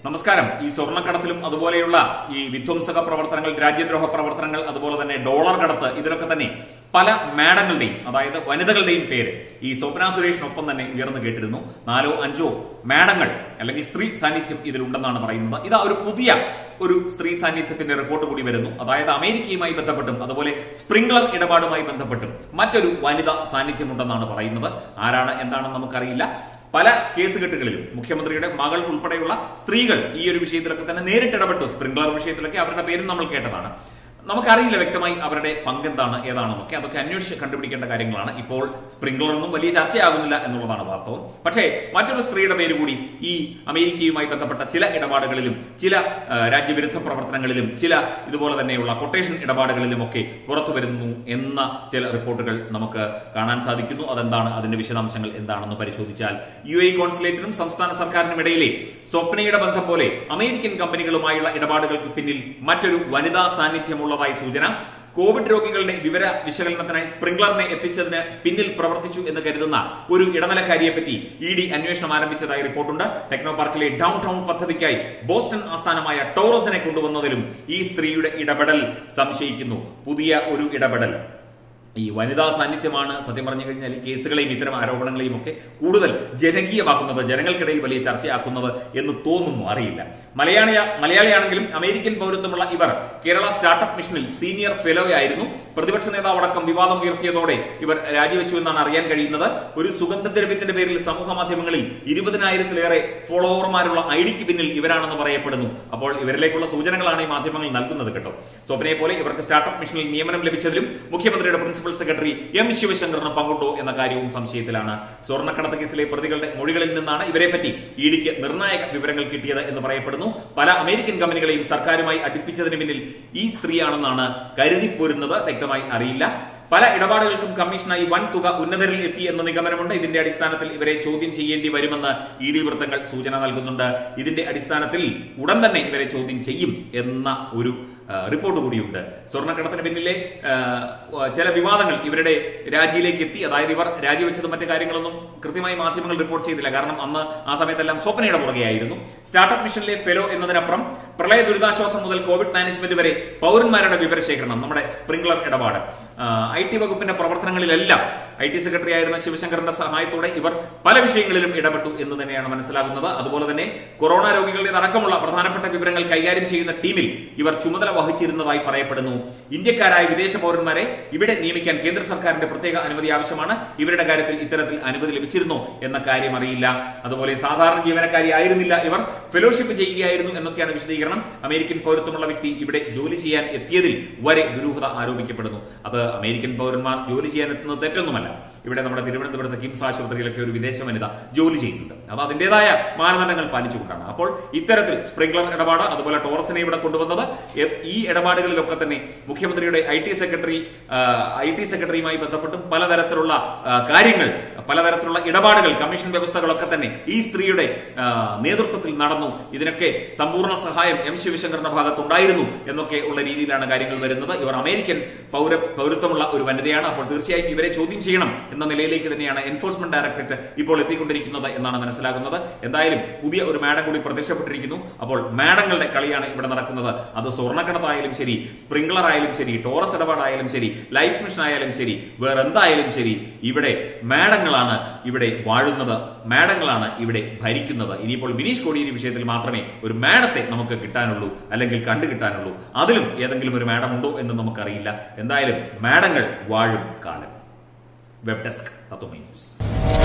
നമസ്കാരം ഈ സ്വർണ്ണക്കടത്തിലും അതുപോലെയുള്ള ഈ വിധ്വംസക പ്രവർത്തനങ്ങൾ രാജ്യദ്രോഹ പ്രവർത്തനങ്ങൾ അതുപോലെ തന്നെ ഡോളർ കടത്ത് ഇതിലൊക്കെ തന്നെ പല മാഡങ്ങളുടെയും അതായത് വനിതകളുടെയും പേര് ഈ സ്വപ്ന സുരേഷിനൊപ്പം തന്നെ ഉയർന്നു കേട്ടിരുന്നു നാലോ അഞ്ചോ മാഡങ്ങൾ അല്ലെങ്കിൽ സ്ത്രീ സാന്നിധ്യം ഇതിലുണ്ടെന്നാണ് പറയുന്നത് ഇതാ ഒരു പുതിയ ഒരു സ്ത്രീ സാന്നിധ്യത്തിന്റെ റിപ്പോർട്ട് കൂടി വരുന്നു അതായത് അമേരിക്കയുമായി ബന്ധപ്പെട്ടും അതുപോലെ സ്പ്രിംഗ്ലർ ഇടപാടുമായി ബന്ധപ്പെട്ടും മറ്റൊരു വനിത സാന്നിധ്യമുണ്ടെന്നാണ് പറയുന്നത് ആരാണ് എന്താണെന്ന് നമുക്കറിയില്ല പല കേസുകെട്ടുകളിലും മുഖ്യമന്ത്രിയുടെ മകൾ ഉൾപ്പെടെയുള്ള സ്ത്രീകൾ ഈ ഒരു വിഷയത്തിലൊക്കെ തന്നെ നേരിട്ട് ഇടപെട്ടു സ്പ്രിംഗ്ലർ വിഷയത്തിലൊക്കെ അവരുടെ പേരും നമ്മൾ കേട്ടതാണ് നമുക്കറിയില്ല വ്യക്തമായി അവരുടെ പങ്കെന്താണ് ഏതാണെന്നൊക്കെ അതൊക്കെ അന്വേഷിച്ച് കണ്ടുപിടിക്കേണ്ട കാര്യങ്ങളാണ് ഇപ്പോൾ സ്പ്രിംഗ്ലർ ഒന്നും വലിയ ചർച്ചയാകുന്നില്ല എന്നുള്ളതാണ് വാസ്തവം പക്ഷേ മറ്റൊരു സ്ത്രീയുടെ പേര് കൂടി ഈ അമേരിക്കയുമായി ബന്ധപ്പെട്ട ചില ഇടപാടുകളിലും ചില ആ, രാജ്യവിരുദ്ധ പ്രവർത്തനങ്ങളിലും ചില ഇതുപോലെ തന്നെയുള്ള കൊട്ടേഷൻ ഇടപാടുകളിലും ഒക്കെ പുറത്തു വരുന്നു എന്ന ചില റിപ്പോർട്ടുകൾ നമുക്ക് കാണാൻ സാധിക്കുന്നു അതെന്താണ് അതിന്റെ വിശദാംശങ്ങൾ എന്താണെന്ന് പരിശോധിച്ചാൽ യു എ കോൺസുലേറ്റിനും സംസ്ഥാന സർക്കാരിനും ഇടയിലെ സ്വപ്നയുടെ ബന്ധം പോലെ അമേരിക്കൻ കമ്പനികളുമായുള്ള ഇടപാടുകൾക്ക് പിന്നിൽ മറ്റൊരു വനിതാ സാന്നിധ്യമുള്ളതായി സൂചന കോവിഡ് രോഗികളുടെ വിവര വിശകലനത്തിനായി സ്പ്രിംഗ്ലറിനെ എത്തിച്ചതിന് പിന്നിൽ പ്രവർത്തിച്ചു എന്ന് കരുതുന്ന ഒരു ഇടനിലക്കാരിയെ പറ്റി ഇ ഡി അന്വേഷണം ആരംഭിച്ചതായി റിപ്പോർട്ടുണ്ട് ടെക്നോ പാർക്കിലെ ഡൗൺ ടൗൺ പദ്ധതിക്കായി ബോസ്റ്റൺ ആസ്ഥാനമായ ടോറസിനെ കൊണ്ടുവന്നതിലും ഈ സ്ത്രീയുടെ ഇടപെടൽ സംശയിക്കുന്നു പുതിയ ഒരു ഇടപെടൽ ഈ വനിതാ സാന്നിധ്യമാണ് സത്യം പറഞ്ഞു കഴിഞ്ഞാൽ ഈ കേസുകളെയും ഇത്തരം ആരോപണങ്ങളെയും ഒക്കെ കൂടുതൽ ജനകീയമാക്കുന്നത് ജനങ്ങൾക്കിടയിൽ വലിയ ചർച്ചയാക്കുന്നത് എന്ന് തോന്നുന്നു അറിയില്ല മലയാളിയ മലയാളിയാണെങ്കിലും അമേരിക്കൻ പൗരത്വമുള്ള ഇവർ കേരള സ്റ്റാർട്ടപ്പ് മിഷനിൽ സീനിയർ ഫെലോ ആയിരുന്നു പ്രതിപക്ഷ നേതാവ് അടക്കം വിവാദം ഉയർത്തിയതോടെ ഇവർ രാജിവെച്ചു എന്നാണ് അറിയാൻ കഴിയുന്നത് ഒരു സുഗന്ധദ്രവ്യത്തിന്റെ പേരിൽ സമൂഹ മാധ്യമങ്ങളിൽ ഇരുപതിനായിരത്തിലേറെ ഫോളോവർമാരുള്ള ഐ ഡിക്ക് പിന്നിൽ ഇവരാണെന്ന് പറയപ്പെടുന്നു അപ്പോൾ ഇവരിലേക്കുള്ള സൂചനകളാണ് ഈ മാധ്യമങ്ങൾ നൽകുന്നത് കേട്ടോ സ്വപ്നയെ പോലെ ഇവർക്ക് സ്റ്റാർട്ടപ്പ് മിഷനിൽ നിയമനം ലഭിച്ചതിലും മുഖ്യമന്ത്രിയുടെ പ്രിൻസിപ്പൽ സെക്രട്ടറി എം ശിവശങ്കറിന് പങ്കുണ്ടോ എന്ന കാര്യവും സംശയത്തിലാണ് സ്വർണ്ണക്കടത്ത് കേസിലെ പ്രതികളുടെ മൊഴികളിൽ നിന്നാണ് ഇവരെ പറ്റി ഇ ഡിക്ക് നിർണായക വിവരങ്ങൾ കിട്ടിയത് എന്ന് പറയപ്പെടുന്നു പല അമേരിക്കൻ കമ്പനികളെയും സർക്കാരുമായി അടുപ്പിച്ചതിന് പിന്നിൽ ഈ സ്ത്രീയാണെന്നാണ് കരുതിപ്പോരുന്നത് വ്യക്തമായി അറിയില്ല പല ഇടപാടുകൾക്കും കമ്മീഷനായി വൻ തുക ഉന്നതരിൽ എത്തി എന്ന നിഗമനമുണ്ട് ഇതിന്റെ അടിസ്ഥാനത്തിൽ ഇവരെ ചോദ്യം ചെയ്യേണ്ടി വരുമെന്ന് ഇ ഡി വൃത്തങ്ങൾ സൂചന നൽകുന്നുണ്ട് ഇതിന്റെ അടിസ്ഥാനത്തിൽ ഉടൻ തന്നെ ഇവരെ ചോദ്യം ചെയ്യും എന്ന ഒരു ആ, റിപ്പോർട്ട് കൂടിയുണ്ട് സ്വർണ്ണക്കടത്തിന് പിന്നിലെ ആ, ചില വിവാദങ്ങൾ ഇവരുടെ രാജിയിലേക്ക് എത്തി അതായത് ഇവർ രാജിവെച്ചതും മറ്റു കാര്യങ്ങളൊന്നും കൃത്യമായി മാധ്യമങ്ങൾ റിപ്പോർട്ട് ചെയ്തില്ല കാരണം അന്ന് ആ സമയത്തെല്ലാം സ്വപ്നയുടെ പുറകെയായിരുന്നു സ്റ്റാർട്ടപ്പ് മിഷനിലെ ഫെലോ എന്നതിനപ്പുറം പ്രളയ ദുരിതാശ്വാസം മുതൽ കോവിഡ് മാനേജ്മെന്റ് വരെ പൗരന്മാരുടെ വിവരശേഖരണം നമ്മുടെ സ്പ്രിംഗ്ലർ ഇടപാട് ഐ ടി വകുപ്പിന്റെ പ്രവർത്തനങ്ങളിലെല്ലാം ഐ ടി സെക്രട്ടറി ആയിരുന്ന ശിവശങ്കറിന്റെ സഹായത്തോടെ ഇവർ പല വിഷയങ്ങളിലും ഇടപെട്ടു എന്ന് തന്നെയാണ് മനസ്സിലാകുന്നത് അതുപോലെ തന്നെ കൊറോണ രോഗികളുടേതടക്കമുള്ള പ്രധാനപ്പെട്ട വിവരങ്ങൾ കൈകാര്യം ചെയ്യുന്ന ടീമിൽ ഇവർ ചുമതല വഹിച്ചിരുന്നതായി പറയപ്പെടുന്നു ഇന്ത്യക്കാരായ വിദേശ പൗരന്മാരെ ഇവിടെ നിയമിക്കാൻ കേന്ദ്ര സർക്കാരിന്റെ പ്രത്യേക അനുമതി ആവശ്യമാണ് ഇവരുടെ കാര്യത്തിൽ ഇത്തരത്തിൽ അനുമതി ലഭിച്ചിരുന്നോ എന്ന കാര്യം അറിയില്ല അതുപോലെ സാധാരണ ജീവനക്കാരി ആയിരുന്നില്ല ഇവർ ഫെലോഷിപ്പ് ചെയ്യുകയായിരുന്നു എന്നൊക്കെയാണ് വിശദീകരണം അമേരിക്കൻ പൗരത്വമുള്ള വ്യക്തി ഇവിടെ ജോലി ചെയ്യാൻ എത്തിയതിൽ വരെ ദുരൂഹത ആരോപിക്കപ്പെടുന്നു അത് അമേരിക്കൻ പൗരന്മാർ ജോലി ചെയ്യാൻ എത്തുന്നത് തെറ്റൊന്നുമല്ല ഇവിടെ നമ്മുടെ തിരുവനന്തപുരത്ത് കിംസ് ആശുപത്രിയിലൊക്കെ ഒരു വിദേശ വനിത ജോലി ചെയ്യുന്നുണ്ട് അത് അതിന്റേതായ മാനദണ്ഡങ്ങൾ പാലിച്ചുകൊണ്ടാണ് അപ്പോൾ ഇത്തരത്തിൽ സ്പ്രിംഗ്ലർ ഇടപാട് അതുപോലെ ടോറസിനെ ഇവിടെ കൊണ്ടുവന്നത് എ- ഈ ഇടപാടുകളിലൊക്കെ തന്നെ മുഖ്യമന്ത്രിയുടെ I T secretary I T സെക്രട്ടറിയുമായി ബന്ധപ്പെട്ടും പലതരത്തിലുള്ള ആ, കാര്യങ്ങൾ പലതരത്തിലുള്ള ഇടപാടുകൾ കമ്മീഷൻ വ്യവസ്ഥകളൊക്കെ തന്നെ ഈ സ്ത്രീയുടെ ആ, നേതൃത്വത്തിൽ നടന്നു ഇതിനൊക്കെ സമ്പൂർണ്ണ സഹായം എം ശിവശങ്കറിന്റെ ഭാഗത്തുണ്ടായിരുന്നു എന്നൊക്കെ ഉള്ള രീതിയിലാണ് കാര്യങ്ങൾ വരുന്നത് ഇവർ അമേരിക്കൻ പൗര പൗരത്വമുള്ള ഒരു വനിതയാണ് അപ്പോൾ തീർച്ചയായും ഇവരെ ചോദ്യം ചെയ്യണം എന്ന നിലയിലേക്ക് തന്നെയാണ് എൻഫോഴ്സ്മെന്റ് ഡയറക്ടറേറ്റ് ഇപ്പോൾ എത്തിക്കൊണ്ടിരിക്കുന്നത് എന്നാണ് മനസ്സിലാകുന്നത് എന്തായാലും പുതിയ ഒരു മാഡം കൂടി പ്രത്യക്ഷപ്പെട്ടിരിക്കുന്നു അപ്പോൾ മാഡങ്ങളുടെ കളിയാണ് ഇവിടെ നടക്കുന്നത് അത് സ്വർണ്ണക്കടത്തായാലും ശരി സ്പ്രിംഗ്ലർ ആയാലും ശരി ടോറസ് ഇടപാടായാലും ശരി ലൈഫ് മിഷൻ ആയാലും ശരി വേറെ എന്തായാലും ശരി ഇവിടെ മാഡങ്ങളാണ് ഇവിടെ വാഴുന്നത് മാഡങ്ങളാണ് ഇവിടെ ഭരിക്കുന്നത് ഇനിയിപ്പോൾ ബിനീഷ് കോടിയേരി വിഷയത്തിൽ മാത്രമേ ഒരു മാഡത്തെ നമുക്ക് കിട്ടാനുള്ളൂ അല്ലെങ്കിൽ കണ്ടു കിട്ടാനുള്ളൂ അതിലും ഏതെങ്കിലും ഒരു മാഡം ഉണ്ടോ എന്ന് നമുക്കറിയില്ല എന്തായാലും മാഡങ്ങൾ വാഴും കാലം വെബ് ഡെസ്ക് തത്വമൈ ന്യൂസ്